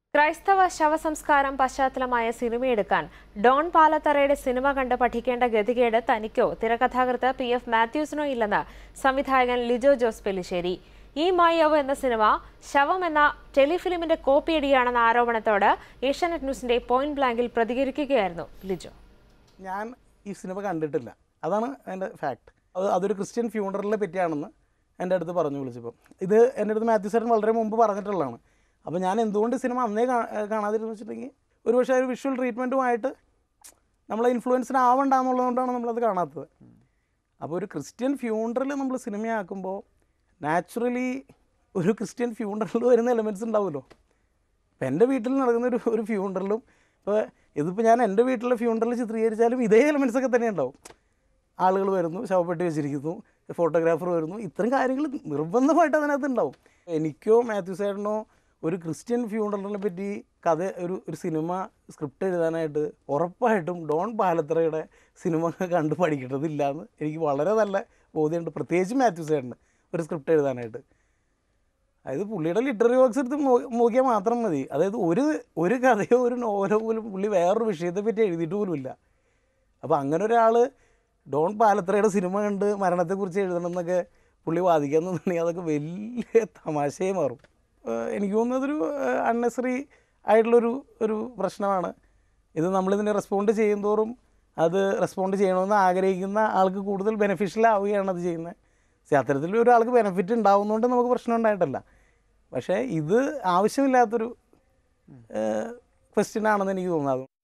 ക്രൈസ്തവ ശവസംസ്കാരം പശ്ചാത്തലമായ സിനിമയെടുക്കാൻ Don പാലത്തറയുടെ cinema കണ്ട് പഠിക്കേണ്ട ഗതികേട് തനിക്കോ തിരക്കഥാകൃത്ത് പി എഫ് മാത്യൂസിനോ ഇല്ലെന്ന് സംവിധായകൻ ലിജോ ജോസ് പെല്ലിശ്ശേരി ഈ മായവ് എന്ന സിനിമ ശവം എന്ന ടെലിഫിലിമിന്റെ കോപ്പിയടിയാണെന്ന ആരോപണത്തോട് ഏഷ്യാനെറ്റ് ന്യൂസിന്റെ പോയിന്റ് ബ്ലാങ്കിൽ പ്രതികരിക്കുകയായിരുന്നു ലിജോ ഞാൻ ഈ സിനിമ കണ്ടിട്ടില്ല അതാണ് എൻ്റെ ഫാക്ട് അത് അതൊരു ക്രിസ്ത്യൻ ഫ്യൂണറലിനെ പറ്റിയാണെന്ന് എൻ്റെ അടുത്ത് പറഞ്ഞു വിളിച്ചപ്പോൾ ഇത് എൻ്റെ അടുത്ത് മാത്യു സാറൻ വളരെ മുമ്പ് പറഞ്ഞിട്ടുള്ളതാണ് അപ്പോൾ ഞാൻ എന്തുകൊണ്ട് ഈ സിനിമ അന്നേ കാ- കാണാതിരുന്നു വെച്ചിട്ടുണ്ടെങ്കിൽ ഒരു പക്ഷേ ഒരു വിഷ്വൽ ട്രീറ്റ്മെൻറ്റുമായിട്ട് നമ്മളെ ഇൻഫ്ലുവൻസിന് ആവണ്ടെന്നുള്ളതുകൊണ്ടാണ് നമ്മളത് കാണാത്തത് അപ്പോൾ ഒരു ക്രിസ്ത്യൻ ഫ്യൂണറൽ നമ്മൾ സിനിമയാക്കുമ്പോൾ നാച്ചുറലി ഒരു ക്രിസ്ത്യൻ ഫ്യൂണറലിൽ വരുന്ന എലമെൻറ്റ്സ് ഉണ്ടാവുമല്ലോ ഇപ്പം എൻ്റെ വീട്ടിൽ നടക്കുന്ന ഒരു ഒരു ഫ്യൂണറലും ഇപ്പോൾ ഇതിപ്പോൾ ഞാൻ എൻ്റെ വീട്ടിലെ ഫ്യൂണറൽ ചിത്രീകരിച്ചാലും ഇതേ എലമെൻറ്റ്സ് ഒക്കെ തന്നെ ഉണ്ടാവും ആളുകൾ വരുന്നു ശവപ്പെട്ടി വെച്ചിരിക്കുന്നു ഫോട്ടോഗ്രാഫർ വരുന്നു ഇത്തരം കാര്യങ്ങൾ നിർബന്ധമായിട്ട് അതിനകത്ത് ഉണ്ടാവും എനിക്കോ മാത്യു സേട്ടനോ ഒരു ക്രിസ്ത്യൻ ഫ്യൂണറലിനെ പറ്റി കഥ ഒരു ഒരു സിനിമ സ്ക്രിപ്റ്റ് എഴുതാനായിട്ട് ഉറപ്പായിട്ടും ഡോൺ പാലത്തറയുടെ സിനിമ കണ്ട് പഠിക്കേണ്ടതില്ല എന്ന് എനിക്ക് വളരെ നല്ല ബോധ്യമുണ്ട് പ്രത്യേകിച്ച് മാത്യു സേട്ടന് ഒരു സ്ക്രിപ്റ്റ് എഴുതാനായിട്ട് അതായത് പുള്ളിയുടെ ലിറ്റററി വർക്ക്സ് എടുത്ത് നോ- നോക്കിയാൽ മാത്രം മതി അതായത് ഒരു ഒരു കഥയോ ഒരു നോവലോ പോലും പുള്ളി വേറൊരു വിഷയത്തെ പറ്റി എഴുതിയിട്ട് പോലുമില്ല അപ്പോൾ അങ്ങനെ ഒരാൾ ഡോൺ പാലത്രയുടെ സിനിമ കണ്ട് മരണത്തെക്കുറിച്ച് എഴുതണം എന്നൊക്കെ പുള്ളി വാദിക്കാന്നുണ്ടെങ്കിൽ അതൊക്കെ വലിയ തമാശയെ മാറും ഏഹ് എനിക്ക് തോന്നുന്നത് ഒരു അൺനെസറി ആയിട്ടുള്ളൊരു ഒരു പ്രശ്നമാണ് ഇത് നമ്മളിതിനെ റെസ്പോണ്ട് ചെയ്യുന്തോറും അത് റെസ്പോണ്ട് ചെയ്യണമെന്ന് ആഗ്രഹിക്കുന്ന ആൾക്ക് കൂടുതൽ ബെനിഫിഷ്യൽ ആവുകയാണ് അത് ചെയ്യുന്നത് പക്ഷേ അത്തരത്തിൽ ഒരാൾക്ക് ബെനിഫിറ്റ് ഉണ്ടാവുന്നതുകൊണ്ട് നമുക്ക് പ്രശ്നം ഉണ്ടായിട്ടല്ല പക്ഷേ ഇത് ആവശ്യമില്ലാത്തൊരു ക്വസ്റ്റ്യൻ ആണെന്ന് എനിക്ക് തോന്നുന്നത്